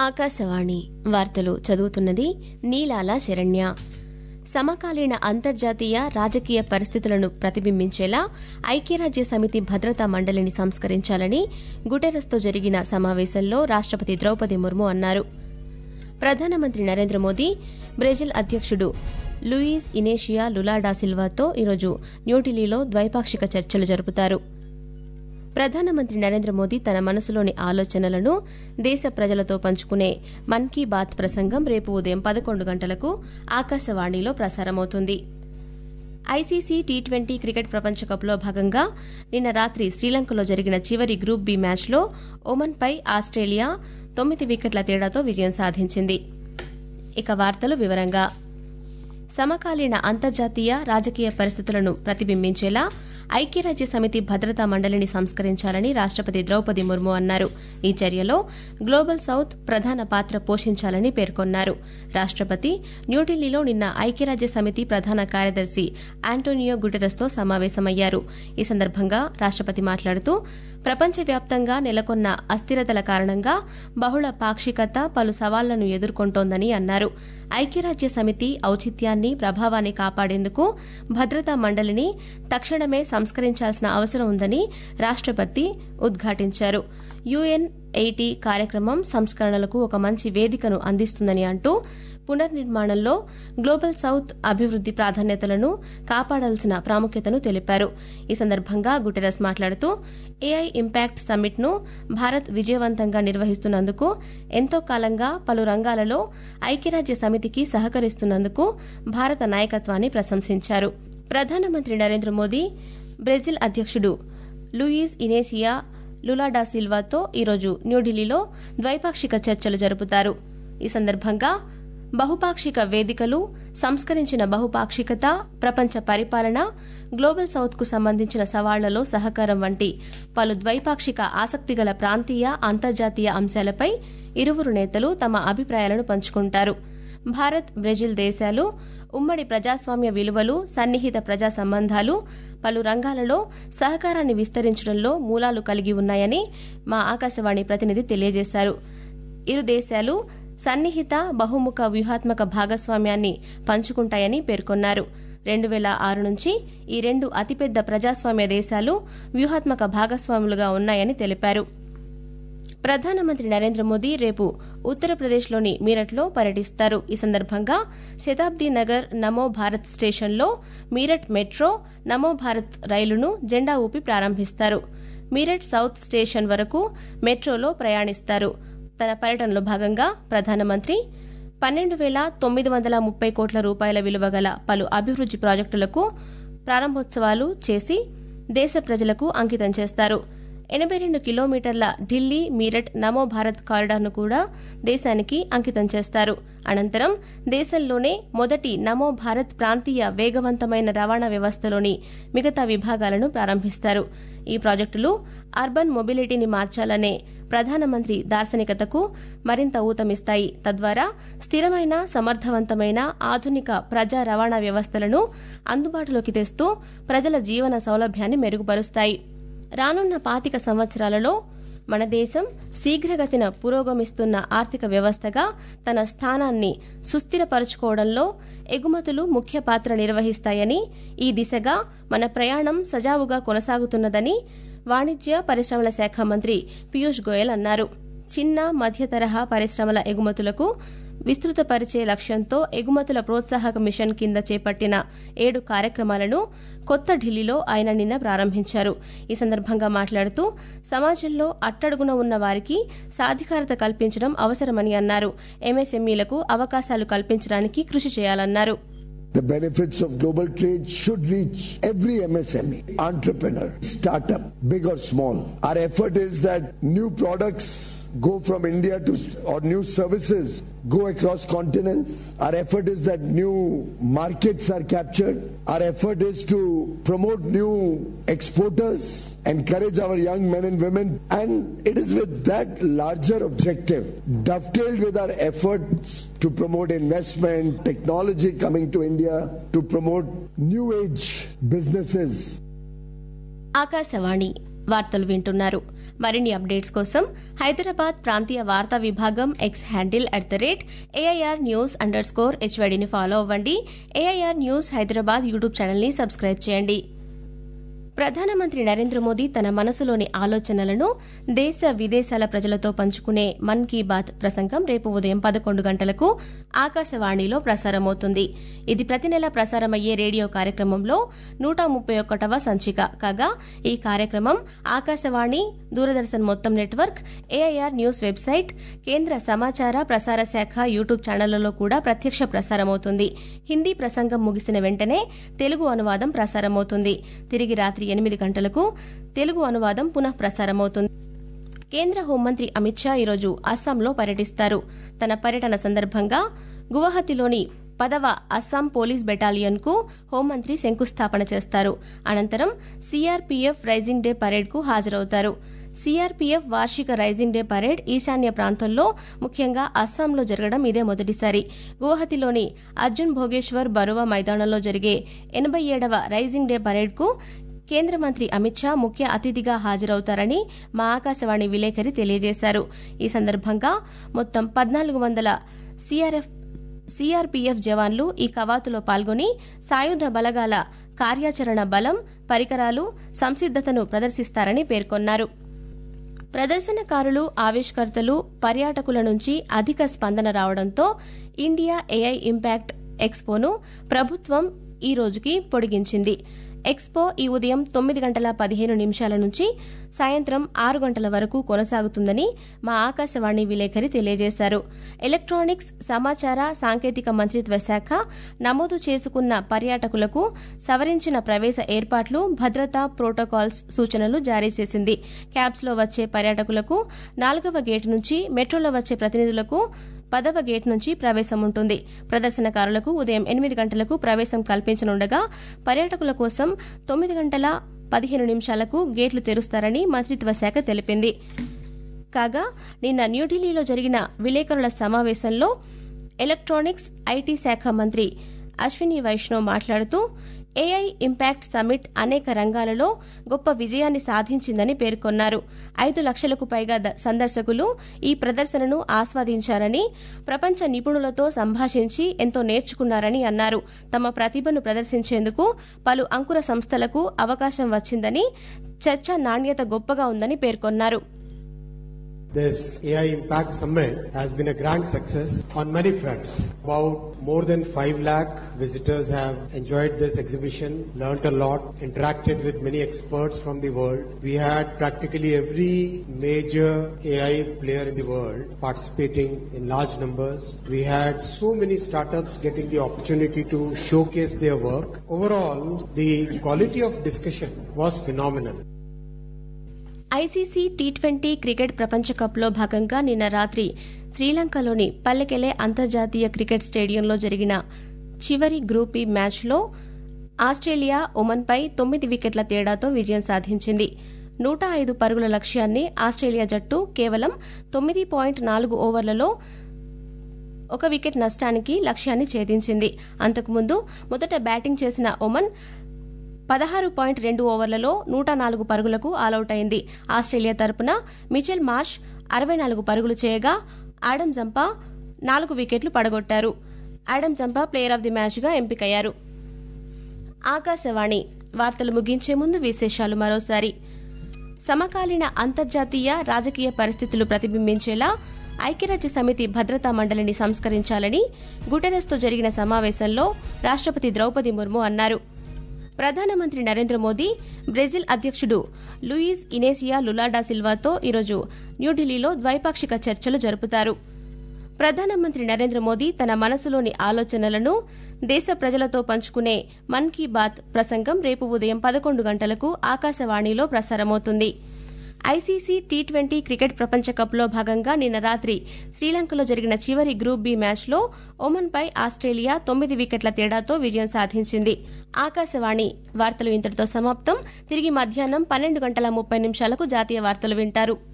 ఆకాశవాణి వార్తలు చదువుతున్నది నీలాల శరణ్య సమకాలీన అంతర్జాతీయ రాజకీయ పరిస్థితులను ప్రతిబింబించేలా ఐక్యరాజ్య సమితి భద్రతా మండలిని సంస్కరించాలని గుటెరస్తో జరిగిన సమావేశంలో రాష్టపతి ద్రౌపది ముర్ము అన్నారు ప్రధానమంత్రి నరేంద్ర మోదీ బ్రెజిల్ అధ్యక్షుడు లూయిస్ ఇనేషియా లులాడా సిల్వాతో ఈరోజు న్యూఢిల్లీలో ద్వైపాక్షిక చర్చలు జరుపుతారు ప్రధానమంత్రి నరేంద్ర మోదీ తన మనసులోని ఆలోచనలను దేశ ప్రజలతో పంచుకునే మన్ కీ బాత్ ప్రసంగం రేపు ఉదయం పదకొండు గంటలకు ఆకాశవాణిలో ప్రసారమవుతుంది ఐసీసీ టీ ట్వంటీ క్రికెట్ ప్రపంచకప్లో భాగంగా నిన్న రాత్రి శ్రీలంకలో జరిగిన చివరి గ్రూప్ బి మ్యాచ్లో ఒమన్పై ఆస్ట్రేలియా తొమ్మిది వికెట్ల తేడాతో విజయం సాధించింది ఇక వార్తలు వివరంగా సమకాలీన అంతర్జాతీయ రాజకీయ పరిస్థితులను ప్రతిబింబించేలా ఐక్యరాజ్య సమితి భద్రతా మండలిని సంస్కరించాలని రాష్టపతి ద్రౌపది ముర్ము అన్నారు ఈ చర్యలో గ్లోబల్ సౌత్ ప్రధాన పాత్ర పోషించాలని పేర్కొన్నారు రాష్టపతి న్యూఢిల్లీలో నిన్న ఐక్యరాజ్య సమితి ప్రధాన కార్యదర్శి ఆంటోనియో గుటెరస్తో సమావేశమయ్యారు ఈ సందర్భంగా రాష్టపతి మాట్లాడుతూ ప్రపంచవ్యాప్తంగా నెలకొన్న అస్థిరతల కారణంగా బహుళ పాక్షికత పలు సవాళ్లను ఎదుర్కొంటోందని అన్నారు ఐక్యరాజ్య సమితి ఔచిత్యాన్ని ప్రభావాన్ని కాపాడేందుకు భద్రతా మండలిని తక్షణమే సంస్కరించాల్సిన అవసరం ఉందని రాష్టపతి ఉద్ఘాటించారు యుఎన్ ఎయిటీ కార్యక్రమం సంస్కరణలకు ఒక మంచి వేదికను అందిస్తుందని అంటూ పునర్నిర్మాణంలో గ్లోబల్ సౌత్ అభివృద్ది ప్రాధాన్యతలను కాపాడాల్సిన ప్రాముఖ్యతను తెలిపారు ఈ సందర్భంగా గుటెరస్ మాట్లాడుతూ ఏఐ ఇంపాక్ట్ సమ్మిట్ ను భారత్ విజయవంతంగా నిర్వహిస్తున్నందుకు ఎంతో కాలంగా పలు రంగాలలో ఐక్యరాజ్య సమితికి సహకరిస్తున్నందుకు భారత నాయకత్వాన్ని ప్రశంసించారు ప్రధానమంత్రి నరేంద్ర మోదీ బ్రెజిల్ అధ్యక్షుడు లూయిస్ ఇనేసియా లులాడా సిల్వాతో ఈరోజు న్యూఢిల్లీలో ద్వైపాక్షిక చర్చలు జరుపుతారు ఈ సందర్భంగా బహుపాక్షిక వేదికలు సంస్కరించిన బహుపాక్షికత ప్రపంచ పరిపాలన గ్లోబల్ సౌత్కు సంబంధించిన సవాళ్లలో సహకారం వంటి పలు ద్వైపాక్షిక ఆసక్తిగల ప్రాంతీయ అంతర్జాతీయ అంశాలపై ఇరువురు నేతలు తమ అభిప్రాయాలను పంచుకుంటారు భారత్ బ్రెజిల్ దేశాలు ఉమ్మడి ప్రజాస్వామ్య విలువలు సన్నిహిత ప్రజా సంబంధాలు పలు రంగాలలో సహకారాన్ని విస్తరించడంలో మూలాలు కలిగి ఉన్నాయని మా ఆకాశవాణి ప్రతినిధి తెలియజేశారు ఇరు దేశాలు సన్నిహిత బహుముఖ వ్యూహాత్మక భాగస్వామ్యాన్ని పంచుకుంటాయని పేర్కొన్నారు రెండు వేల ఆరు నుంచి ఈ రెండు అతిపెద్ద ప్రజాస్వామ్య దేశాలు వ్యూహాత్మక భాగస్వాములుగా ఉన్నాయని తెలిపారు ప్రధానమంత్రి నరేంద్ర మోదీ రేపు ఉత్తరప్రదేశ్లోని మీరట్లో పర్యటిస్తారు ఈ సందర్భంగా శతాబ్ది నగర్ నమో భారత్ స్టేషన్లో మీరట్ మెట్రో నమో భారత్ రైలును జెండా ఊపి ప్రారంభిస్తారు మీరట్ సౌత్ స్టేషన్ వరకు మెట్రోలో ప్రయాణిస్తారు తన పర్యటనలో భాగంగా ప్రధానమంత్రి పన్నెండు వేల తొమ్మిది వందల ముప్పై కోట్ల రూపాయల విలువ గల పలు అభివృద్ది ప్రాజెక్టులకు ప్రారంభోత్సవాలు చేసి దేశ ప్రజలకు అంకితం చేస్తారు ఎనభై రెండు కిలోమీటర్ల ఢిల్లీ మీరట్ నమో భారత్ కారిడార్ను కూడా దేశానికి అంకితం చేస్తారు అనంతరం దేశంలోనే మొదటి నమో భారత్ ప్రాంతీయ వేగవంతమైన రవాణా వ్యవస్థలోని మిగతా విభాగాలను ప్రారంభిస్తారు ఈ ప్రాజెక్టులు అర్బన్ మొబిలిటీని మార్చాలనే ప్రధానమంత్రి దార్శనికతకు మరింత ఊతమిస్తాయి తద్వారా స్థిరమైన సమర్థవంతమైన ఆధునిక ప్రజా రవాణా వ్యవస్థలను అందుబాటులోకి తెస్తూ ప్రజల జీవన సౌలభ్యాన్ని మెరుగుపరుస్తాయి రానున్న పాతిక సంవత్సరాలలో మన దేశం శీఘ్రగతిన పురోగమిస్తున్న ఆర్థిక వ్యవస్థగా తన స్థానాన్ని సుస్థిరపరుచుకోవడంలో ఎగుమతులు ముఖ్య పాత్ర నిర్వహిస్తాయని ఈ దిశగా మన ప్రయాణం సజావుగా కొనసాగుతున్నదని వాణిజ్య పరిశ్రమల శాఖ మంత్రి పీయూష్ గోయల్ అన్నారు చిన్న మధ్య తరహా పరిశ్రమల ఎగుమతులకు విస్తృతపరిచే లక్ష్యంతో ఎగుమతుల ప్రోత్సాహక మిషన్ కింద చేపట్టిన ఏడు కార్యక్రమాలను కొత్త ఢిల్లీలో ఆయన నిన్న ప్రారంభించారు ఈ సందర్భంగా మాట్లాడుతూ సమాజంలో అట్టడుగున ఉన్న వారికి సాధికారత కల్పించడం అవసరమని అన్నారు ఎంఎస్ఎంఈలకు అవకాశాలు కల్పించడానికి కృషి చేయాలన్నారు The benefits of global trade should reach every MSME, entrepreneur, startup, big or small. Our effort is that new products go from India to, or new services go across continents. Our effort is that new markets are captured. Our effort is to promote new exporters, encourage our young men and women. And it is with that larger objective, dovetailed with our efforts to promote investment, technology coming to India, to promote new age businesses Akashvani వార్తలు వింటున్నారు మరిన్ని updates కోసం హైదరాబాద్ ప్రాంతీయ వార్తా విభాగం X handle at the rate AIR news underscore స్కోర్ హెచ్వైడిని follow అవ్వండి ఏఐఆర్ న్యూస్ హైదరాబాద్ యూట్యూబ్ ఛానల్ని సబ్స్క్రైబ్ చేయండి ప్రధానమంత్రి నరేంద్ర మోదీ తన మనసులోని ఆలోచనలను దేశ విదేశాల ప్రజలతో పంచుకునే మన్ కీ బాత్ ప్రసంగం రేపు ఉదయం పదకొండు గంటలకు ఆకాశవాణిలో ప్రసారమవుతుంది ఇది ప్రతి నెల ప్రసారమయ్యే రేడియో కార్యక్రమంలో నూట ముప్పై ఒకటవ సంచిక కాగా ఈ కార్యక్రమం ఆకాశవాణి దూరదర్శన్ మొత్తం నెట్వర్క్ ఏఐఆర్ న్యూస్ వెబ్సైట్ కేంద్ర సమాచార ప్రసార శాఖ యూట్యూబ్ ఛానళ్లలో కూడా ప్రత్యక్ష ప్రసారమవుతుంది హిందీ ప్రసంగం ముగిసిన వెంటనే తెలుగు అనువాదం ప్రసారమవుతుంది తిరిగి రాత్రి ఎనిమిది గంటలకు తెలుగు అనువాదం పునః ప్రసారమవుతుంది కేంద్ర హోంమంత్రి అమిత్ షా ఈరోజు అస్సాంలో పర్యటిస్తారు తన పర్యటన సందర్భంగా గువాహతిలోని పదవ అస్సాం పోలీస్ బెటాలియన్ కు హోంమంత్రి శంకుస్థాపన చేస్తారు అనంతరం సీఆర్పీఎఫ్ రైజింగ్ డే పరేడ్ కు హాజరవుతారు సీఆర్పీఎఫ్ వార్షిక రైజింగ్ డే పరేడ్ ఈశాన్య ప్రాంతంలో ముఖ్యంగా అస్సాంలో జరగడం ఇదే మొదటిసారి గువాహతిలోని అర్జున్ భోగేశ్వర్ బరువా మైదానంలో జరిగే ఎనభై ఏడవ రైజింగ్ డే పరేడ్ కు కేంద్ర మంత్రి అమిత్ షా ముఖ్య అతిథిగా హాజరవుతారని మా ఆకాశవాణి విలేకరి తెలియజేశారు ఈ సందర్భంగా మొత్తం పద్నాలుగు వందల సీఆర్ఎఫ్ సీఆర్పీఎఫ్ జవాన్లు ఈ కవాతులో పాల్గొని సాయుధ బలగాల కార్యాచరణ బలం పరికరాలు సంసిద్దతను ప్రదర్శిస్తారని పేర్కొన్నారు ప్రదర్శనకారులు ఆవిష్కర్తలు పర్యాటకుల నుంచి అధిక స్పందన రావడంతో ఇండియా ఏఐ ఇంపాక్ట్ ఎక్స్పోను ప్రభుత్వం ఈ రోజుకి పొడిగించింది ఎక్స్పో ఈ ఉదయం తొమ్మిది గంటల పదిహేను నిమిషాల నుంచి సాయంత్రం ఆరు గంటల వరకు కొనసాగుతుందని మా ఆకాశవాణి విలేకరి తెలియజేశారు ఎలక్ట్రానిక్స్ సమాచార సాంకేతిక మంత్రిత్వ శాఖ నమోదు చేసుకున్న పర్యాటకులకు సవరించిన ప్రవేశ ఏర్పాట్లు భద్రతా ప్రోటోకాల్స్ సూచనలు జారీ చేసింది క్యాబ్స్లో వచ్చే పర్యాటకులకు నాలుగవ గేటు నుంచి మెట్రోలో వచ్చే ప్రతినిధులకు పదవ గేట్ నుంచి ప్రవేశం ఉంటుంది ప్రదర్శనకారులకు ఉదయం ఎనిమిది గంటలకు ప్రవేశం కల్పించనుండగా పర్యాటకుల కోసం తొమ్మిది గంటల పదిహేను నిమిషాలకు గేట్లు తెరుస్తారని మంత్రిత్వ శాఖ తెలిపింది కాగా నిన్న న్యూఢిల్లీలో జరిగిన విలేకరుల సమావేశంలో ఎలక్ట్రానిక్స్ ఐటీ శాఖ మంత్రి అశ్విని వైష్ణవ్ మాట్లాడుతూ ఏఐ ఇంపాక్ట్ సమిట్ అనేక రంగాలలో గొప్ప విజయాన్ని సాధించిందని పేర్కొన్నారు ఐదు లక్షలకు పైగా సందర్శకులు ఈ ప్రదర్శనను ఆస్వాదించారని ప్రపంచ నిపుణులతో సంభాషించి ఎంతో నేర్చుకున్నారని అన్నారు తమ ప్రతిభను ప్రదర్శించేందుకు పలు అంకుర సంస్థలకు అవకాశం వచ్చిందని చర్చ నాణ్యత గొప్పగా ఉందని పేర్కొన్నారు This AI Impact Summit has been a grand success on many fronts. About more than 5 lakh visitors have enjoyed this exhibition, learnt a lot, interacted with many experts from the world. We had practically every major AI player in the world participating in large numbers. We had so many startups getting the opportunity to showcase their work. Overall, the quality of discussion was phenomenal. ICC T twenty cricket ప్రపంచ కప్లో భాగంగా నిన్న రాత్రి శ్రీలంకలోని పల్లెకెలే అంతర్జాతీయ cricket స్టేడియంలో జరిగిన చివరి group ఈ మ్యాచ్లో ఆస్ట్రేలియా ఒమన్పై తొమ్మిది వికెట్ల తేడాతో విజయం సాధించింది నూట ఐదు పరుగుల లక్ష్యాన్ని ఆస్ట్రేలియా జట్టు కేవలం తొమ్మిది పాయింట్ నాలుగు ఓవర్లలో ఒక వికెట్ నష్టానికి లక్ష్యాన్ని ఛేదించింది అంతకుముందు మొదట బ్యాటింగ్ చేసిన ఒమన్ పదహారు పాయింట్ రెండు ఓవర్లలో నూట నాలుగు పరుగులకు ఆలౌట్ అయింది ఆస్ట్రేలియా తరపున మిచెల్ మార్ష్ అరవై నాలుగు పరుగులు చేయగా ఆడమ్ జంపా నాలుగు వికెట్లు పడగొట్టారు Adam Zampa player of the మ్యాచ్గా ఎంపికయ్యారు ఆకాశవాణి వార్తలు ముగించే ముందు విశేషాలు మరోసారి సమకాలీన అంతర్జాతీయ రాజకీయ పరిస్థితులు ప్రతిబింబించేలా ఐక్యరాజ్య సమితి భద్రతా మండలిని సంస్కరించాలని గుటెరస్తో జరిగిన సమావేశంలో రాష్ట్రపతి ద్రౌపది ముర్ము అన్నారు ప్రధానమంత్రి నరేంద్ర మోదీ బ్రెజిల్ అధ్యక్షుడు లూయిస్ ఇనేసియా లులాడా సిల్వాతో ఈరోజు న్యూఢిల్లీలో ద్వైపాక్షిక చర్చలు జరుపుతారు ప్రధానమంత్రి నరేంద్ర మోదీ తన మనసులోని ఆలోచనలను దేశ ప్రజలతో పంచుకునే మన్ కీ బాత్ ప్రసంగం రేపు ఉదయం పదకొండు గంటలకు ఆకాశవాణిలో ప్రసారమవుతుంది ఐసీసీ టీ ట్వంటీ క్రికెట్ ప్రపంచ కప్లో భాగంగా నిన్న రాత్రి శ్రీలంకలో జరిగిన చివరి గ్రూప్ బి మ్యాచ్లో ఒమన్పై ఆస్ట్రేలియా తొమ్మిది వికెట్ల తేడాతో విజయం సాధించింది ఆకాశవాణి వార్తలు ఇంతటితో సమాప్తం తిరిగి మధ్యాహ్నం పన్నెండు గంటల ముప్పై నిమిషాలకు జాతీయ వార్తలు వింటారు